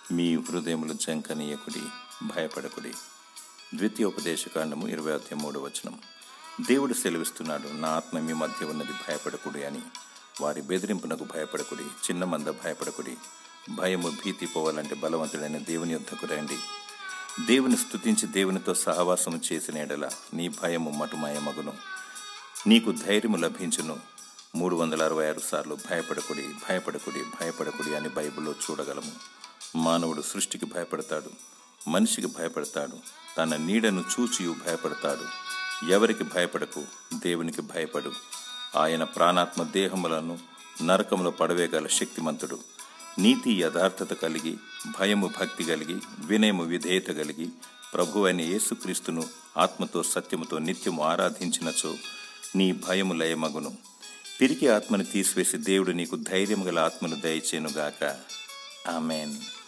మీ హృదయములు జంకనీయకుడి భయపడకుడి ద్వితీయోపదేశకాండము ఇరవై అధ్యాయ మూడు వచనం దేవుడు సెలవిస్తున్నాడు నా ఆత్మ మీ మధ్య ఉన్నది భయపడకుడి అని వారి బెదిరింపునకు భయపడకుడి చిన్న మంద భయపడకుడి భయము భీతి పోవాలంటే బలవంతుడైన దేవుని యుద్ధకు రండి దేవుని స్తుతించి దేవునితో సహవాసము చేసిన ఎడల నీ భయము మటుమాయమగును నీకు ధైర్యము లభించును మూడు వందల అరవై ఆరు సార్లు భయపడకుడి భయపడకుడి భయపడకుడి అని బైబిల్లో చూడగలము మానవుడు సృష్టికి భయపడతాడు మనిషికి భయపడతాడు తన నీడను చూచియు భయపడతాడు ఎవరికి భయపడకు దేవునికి భయపడు ఆయన ప్రాణాత్మ దేహములను నరకములో పడవేగల శక్తిమంతుడు నీతి యథార్థత కలిగి భయము భక్తి కలిగి వినయము విధేయత కలిగి ప్రభు అయిన యేసుక్రీస్తును ఆత్మతో సత్యముతో నిత్యము ఆరాధించినచో నీ భయము లయమగును పిరికి ఆత్మను తీసివేసి దేవుడు నీకు ధైర్యం గల ఆత్మను దయచేనుగాక ఆమెన్